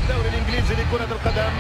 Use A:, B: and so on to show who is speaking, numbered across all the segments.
A: الدوري الانجليزي لكرة القدم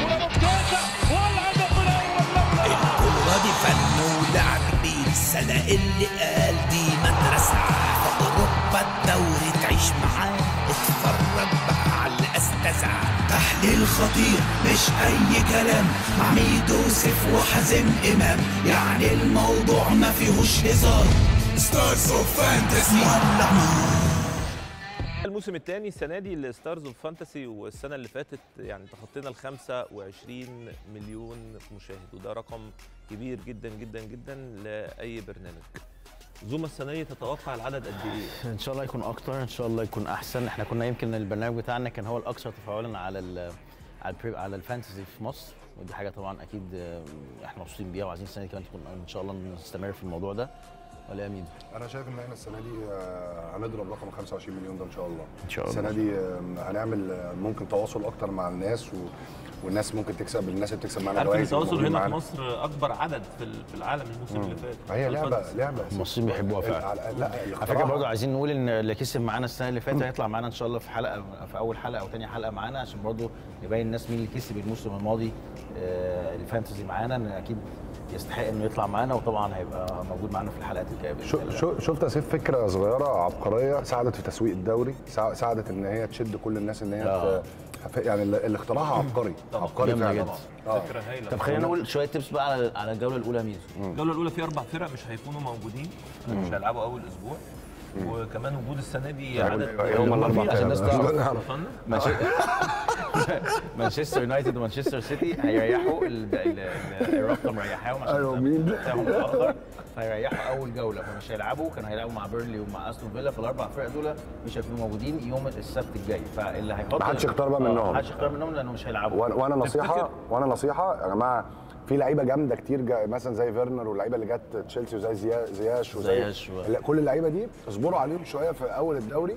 B: الكورة دي فن ولعب بيه السنة اللي قال دي مدرسة في أوروبا الدوري تعيش معاه اتفرج بقى على الأستاذة تحليل خطير مش أي كلام مع ميدو سيف وحازم إمام يعني الموضوع ما فيهوش هزار ستارز اوف فانتسي ولع نار
C: الموسم الثاني السنه دي لستارز اوف فانتسي والسنه اللي فاتت يعني تخطينا ال 25 مليون مشاهد وده رقم كبير جدا جدا جدا لاي برنامج زوما السنه دي تتوقع العدد قد ايه؟
D: ان شاء الله يكون اكتر ان شاء الله يكون احسن احنا كنا يمكن البرنامج بتاعنا كان هو الاكثر تفاعلا على ال على البري على الفانتسي في مصر ودي حاجه طبعا اكيد آه، احنا مبسوطين بيها وعايزين السنه دي كمان تكون ان شاء الله نستمر في الموضوع ده ولا يا ميدو؟
E: انا شايف ان احنا السنه دي آه، هنضرب رقم 25 مليون ده ان شاء الله
D: إن شاء الله.
E: السنه دي آه، هنعمل آه، ممكن تواصل اكتر مع الناس و... والناس ممكن تكسب الناس اللي بتكسب معانا
C: عارف ان
E: جوائز
C: التواصل
E: موجودين
C: هنا في
E: معانا.
C: مصر اكبر عدد في ال- في العالم الموسم اللي فات
E: هي لعبه
C: الفانتسي.
E: لعبه
D: المصريين بيحبوها فعلا.
E: على- لا
D: على فكره
E: الاختراع
D: برضه عايزين نقول ان اللي كسب معانا السنه اللي فاتت هيطلع معانا ان شاء الله في حلقه في اول حلقه او ثاني حلقه معانا عشان برضه يبين الناس مين اللي كسب الموسم الماضي آه، الفانتسي معانا ان اكيد يستحق انه يطلع معانا وطبعا هيبقى موجود معانا في الحلقات الجايه بإذن
E: شو
D: الله.
E: شو شفت يا سيف فكره صغيره عبقريه ساعدت في تسويق الدوري سا- ساعدت ان هي تشد كل الناس ان هي
D: آه.
E: ت- يعني اللي اللي اخترعها عبقري عبقري
D: جامدة
E: فعلا
D: جدا.
E: آه.
C: فكره هايله
D: طب خلينا نقول شويه تيبس بقى على على الجوله الاولى ميزو
C: الجوله الاولى في اربع فرق مش هيكونوا موجودين مش هيلعبوا اول اسبوع وكمان وجود السنه دي عدد
E: يوم الاربعاء
D: عشان الناس تعرف.
C: وصلنا
D: مانشستر مانشستر يونايتد ومانشستر سيتي هيريحوا ال- ال- ال- الرابطه مريحاهم عشان
E: أيوة،
D: الدوري
E: مين؟
D: بتاعهم متاخر فهيريحوا اول جوله فمش هيلعبوا كانوا هيلعبوا مع بيرلي ومع استون فيلا فالاربع فرق دول مش هيكونوا موجودين يوم السبت الجاي فاللي هيحط
E: محدش يختار بقى
D: آه،
E: منهم.
D: محدش يختار منهم لانه مش هيلعبوا
E: وأنا- وانا نصيحه
C: تفتكر؟
E: وانا نصيحه يا جماعه في لعيبه جامده كتير جا مثلا زي فيرنر واللعيبه اللي جت تشيلسي وزي زيا- زياش وزي
D: زياش و-
E: لا، كل اللعيبه دي اصبروا عليهم شويه في اول الدوري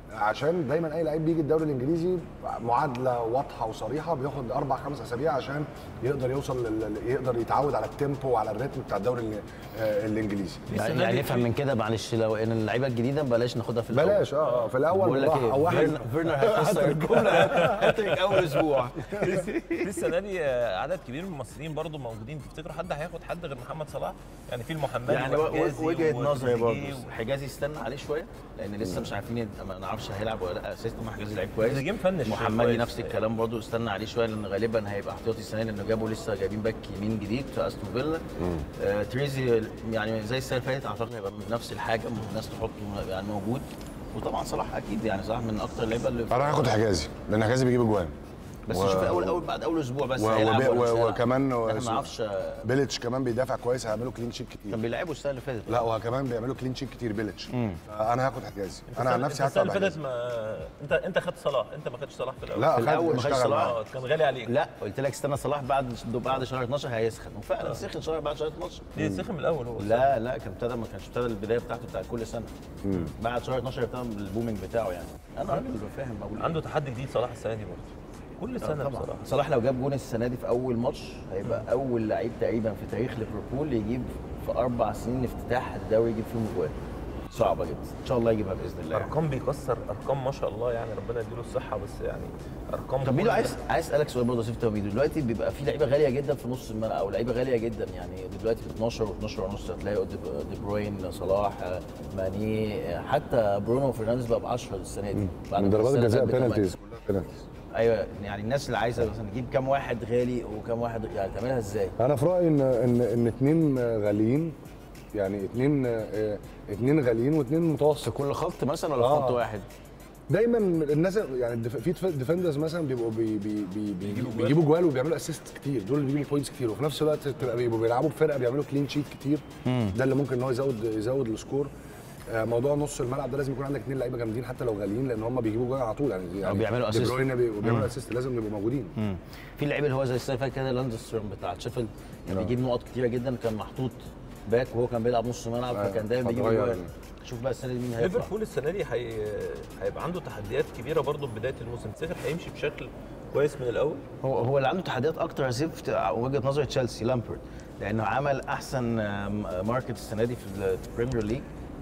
E: عشان دايما اي لعيب بيجي الدوري الانجليزي معادله واضحه وصريحه بياخد اربع خمس اسابيع عشان يقدر يوصل لل... يقدر يتعود على التيمبو وعلى الريتم بتاع الدوري ال- آه، الانجليزي
D: يعني, يعني نفهم من كده معلش لو ان اللعيبه الجديده بلاش ناخدها في الاول
E: بلاش اه آه، في الاول
D: بقول لك
E: بالراحة.
D: ايه
E: او واحد
D: فيرنر- فيرنر هيكسر الجمله هاتريك اول اسبوع
C: في السنه دي عدد كبير من المصريين برضو موجودين تفتكروا حد هياخد حد غير محمد صلاح يعني في المحمدي
D: يعني و-
C: وحجازي
D: و- وجهه نظري برضه
C: وتريزيجيه
D: حجازي استنى عليه شويه لان لسه مش عارفين ما نعرفش هيلعب ولا لا سيستم حجازي لعيب كويس
C: تريزيجيه مفنش
D: محمدي
C: كويس.
D: نفس الكلام برضه استنى عليه شويه لان غالبا هيبقى احتياطي السنه دي لانه جابوا لسه جايبين باك يمين جديد في استون فيلا آه تريزي يعني زي السنه اللي فاتت اعتقد هيبقى نفس الحاجه الناس تحطه يعني موجود وطبعا صلاح اكيد يعني صلاح من اكتر اللعيبه اللي
E: انا هاخد حجازي لان حجازي بيجيب اجوان
D: بس
E: و-
D: شوف اول اول بعد اول اسبوع بس
E: و-
D: هيلعب
E: وبي-
D: ولا مش
E: و-
D: هيلعب.
E: وكمان
D: احنا ما
E: اسمه-
D: نعرفش آه،
E: بيليتش كمان بيدافع كويس هيعملوا كلين شيت كتير
D: كان بيلعبوا السنه اللي فاتت
E: لا وكمان بيعملوا كلين شيت كتير بيليتش انا هاخد حجازي انا عن نفسي
C: السنه
E: هدفع
C: اللي فاتت
E: بحجازي
C: ما انت انت خدت صلاح انت ما خدتش صلاح في الاول
E: لا
D: في الأول
E: خد
D: ما خدش
E: اشتغل
D: صلاح.
E: معاه.
C: اه كان غالي عليك
D: لا قلت لك استنى صلاح بعد بعد شهر 12 هيسخن وفعلا سخن شهر بعد شهر 12
C: ليه سخن من الاول هو
D: لا لا كان ابتدى ما كانش ابتدى البدايه بتاعته بتاع كل سنه بعد شهر 12 ابتدى البومينج بتاعه يعني انا راجل فاهم بقول
C: عنده تحدي جديد صلاح السنه دي برضه كل سنه
D: طبعا
C: بصراحه
D: صلاح لو جاب جون السنه دي في اول ماتش هيبقى اول لعيب تقريبا في تاريخ ليفربول يجيب في اربع سنين افتتاح الدوري يجيب فيهم جوان صعبه جدا ان شاء الله يجيبها باذن الله يعني.
C: ارقام بيكسر ارقام ما شاء الله يعني ربنا يديله الصحه بس يعني ارقام
D: طب ميدو
C: كل-
D: عايز عايز اسالك سؤال برضه يا سيف ميدو دلوقتي بيبقى في لعيبه غاليه جدا في نص الملعب او لعيبه غاليه جدا يعني دلوقتي ب 12 و12 ونص هتلاقي دي دي بروين صلاح آه، ماني آه، حتى برونو فرنانديز بقى ب 10 السنه دي بعد
E: من
D: ما
E: ضربات
D: السنة
E: الجزاء
D: اللي فاتت
E: بينالتيز كلها بينالتيز
D: ايوه يعني الناس اللي عايزه مثلا تجيب كام واحد غالي وكام واحد يعني تعملها ازاي؟
E: انا في رايي ان ان ان اتنين غاليين يعني اتنين آه، اتنين غاليين واتنين متوسط
D: كل خط مثلا ولا
E: آه.
D: خط واحد؟
E: دايما الناس يعني الدف- في ديف- ديفندرز مثلا بيبقوا بي بي بي بيجيبوا بيجيبوا جوال وبيعملوا اسيست كتير دول اللي بيجيبوا بوينتس كتير وفي نفس الوقت تبقى بيبقوا بيلعبوا بفرقه بيعملوا كلين شيت كتير ده اللي ممكن ان هو يزود يزود السكور آه، موضوع نص الملعب ده لازم يكون عندك اثنين لعيبه جامدين حتى لو غاليين لان هم بيجيبوا جوال على طول يعني يعني
D: بيعملوا
E: دي
D: assist.
E: بروين بي- وبيعملوا اسيست لازم يبقوا موجودين
D: مم. في لعيب اللي هو زي السنه اللي فاتت كده لاندستروم بتاع تشيفيلد كان بيجيب نقط كتيره جدا كان محطوط باك وهو كان بيلعب نص ملعب
E: آه،
D: فكان دايما بيجيب
E: هتغير.
D: جوان شوف بقى السنه دي مين هيطلع
C: ليفربول السنه دي هي... هيبقى عنده تحديات كبيره برضه في بدايه الموسم تفتكر هيمشي بشكل كويس من الاول
D: هو هو اللي عنده تحديات اكتر يا سيف في وجهه نظري تشيلسي لامبرد لانه عمل احسن آم، ماركت السنه دي في البريمير ليج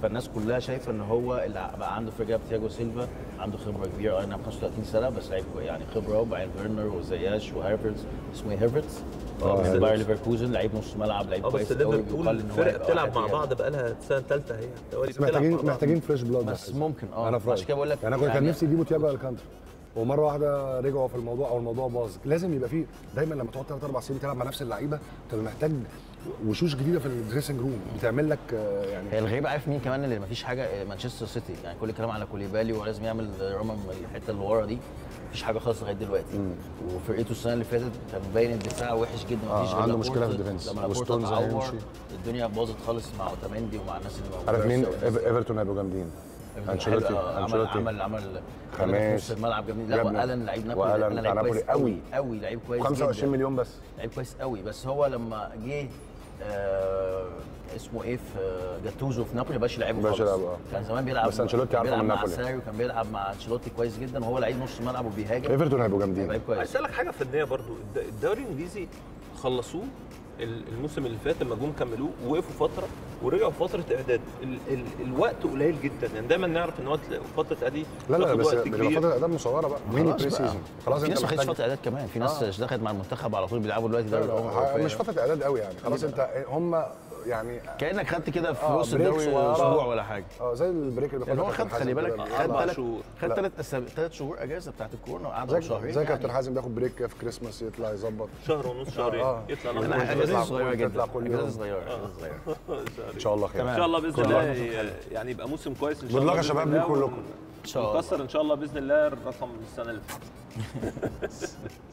D: فالناس كلها شايفه ان هو اللي بقى عنده فرقه تياجو سيلفا عنده خبره كبيره اي نعم 35 سنه بس لعيب كوي- يعني خبره وبعدين فيرنر وزياش وهيرفرتس اسمه ايه هيرفرتس
C: آه،
D: من
C: بس-
D: باير ليفركوزن لعيب نص ملعب لعيب
C: اه بس
D: كويس قوي
C: ليفربول
D: بيقال ان هو
C: فرق
D: هيبقى
C: بتلعب
D: واحد
C: مع
D: يعني.
C: بعض بقالها السنه الثالثه اهي توالي
E: بس
C: بتلعب مع
E: محتاجين
C: بعض.
E: محتاجين فريش بلاد
D: بس ممكن اه
E: انا في
D: عشان كده بقول لك
E: يعني انا كنت كان نفسي يجيبوا تياجو الكانترا ومره واحده رجعوا في الموضوع او الموضوع باظ لازم يبقى فيه دايما لما تقعد ثلاث اربع سنين تلعب مع نفس اللعيبه تبقى محتاج وشوش جديده في الدريسنج روم بتعمل لك آه، يعني
D: هي الغريب عارف مين كمان اللي مفيش حاجه مانشستر سيتي يعني كل الكلام على كوليبالي ولازم يعمل روما من الحته اللي ورا دي مفيش حاجه خالص لغايه دلوقتي وفرقته السنه اللي فاتت كان باين الدفاع وحش جدا
E: آه،
D: مفيش غير
E: عنده
D: لابورتا.
E: مشكلة في الديفنس.
D: لما لابورتا
E: وستونز
D: اتعور
E: هيمشي.
D: الدنيا باظت خالص مع اوتاميندي ومع الناس اللي موجوده
E: عارف مين
D: بس-
E: إيف- ايفرتون هيبقوا جامدين انشيلوتي
D: حلو، آه، عمل
E: انشيلوتي
D: عمل عمل
E: خماس.
D: في نص الملعب جميل لا
E: جابنا.
D: والان لعيب نابولي
E: وألان
D: ألان
E: بتاع
D: لعيب كويس
E: نابولي
D: قوي قوي لعيب كويس
E: 25
D: جدا.
E: مليون بس
D: لعيب كويس قوي بس هو لما جه آه اسمه ايه في آه، جاتوزو في نابولي ما بقاش يلعبه
E: بقاش
D: خالص
E: يلعبه، آه.
D: كان زمان بيلعب
E: بس أنشيلوتي
D: كان
E: عارفه
D: بيلعب
E: من
D: مع
E: نابولي.
D: ساري وكان بيلعب مع انشيلوتي كويس جدا وهو لعيب نص ملعب وبيهاجم
E: ايفرتون هيبقوا جامدين
D: لعيب كويس
C: عايز اسالك حاجه فنيه برضو الد- الدوري الانجليزي خلصوه ال- الموسم اللي فات لما جم كملوه ووقفوا فتره ورجعوا فتره اعداد ال ال الوقت قليل جدا يعني دايما نعرف ان هو تلاقي فتره اعداد
E: لا لا
C: بتاخد
E: بس
C: وقت
E: بتبقى
C: كبير
E: فتره اعداد مصوره بقى ميني
D: خلاص
E: بري
D: بقى.
E: سيزون خلاص
D: في
E: انت
D: ناس ما خدتش
E: محتاج
D: فتره اعداد كمان في ناس
E: آه.
D: دخلت مع المنتخب على طول بيلعبوا دلوقتي دوري الامم
E: آه،
D: الأوروبية.
E: مش فتره اعداد قوي يعني خلاص انت هم يعني
D: كانك خدت كده في
E: آه،
D: وسط
E: بريك
D: الدوري
E: صغيرة.
D: اسبوع ولا حاجه
E: اه زي البريك اللي
D: يعني هو
E: بياخدها
D: خد
E: كابتن
D: خلي
E: حازم
D: بالك
E: كده.
D: خد
C: أربع
D: ثلاث
C: شهور.
D: خد
E: لا.
D: ثلاث ثلاث شهور اجازه بتاعت الكورونا وقعد أو
E: زي
D: شهرين
E: زي
D: يعني.
E: كابتن حازم بياخد بريك في كريسماس يطلع يظبط
C: شهر ونص شهرين
E: آه.
C: يطلع
E: أنا
C: نهار.
D: انا
E: تطلع
D: اجازه
E: كل-
D: صغيره
E: تطلع
D: جدا
E: كل
D: اجازه
E: يوم.
D: صغيره أجازة صغيره
E: ان شاء الله خير
C: ان شاء الله باذن
D: تمام.
C: الله يعني يبقى موسم كويس ان شاء
E: Good
C: الله
E: luck يا
C: بإذن
E: شباب
C: الله
E: ليكم
C: ون-
E: كلكم.
D: إن شاء الله.
C: ونكسر ان شاء الله باذن الله الرقم السنه اللي فاتت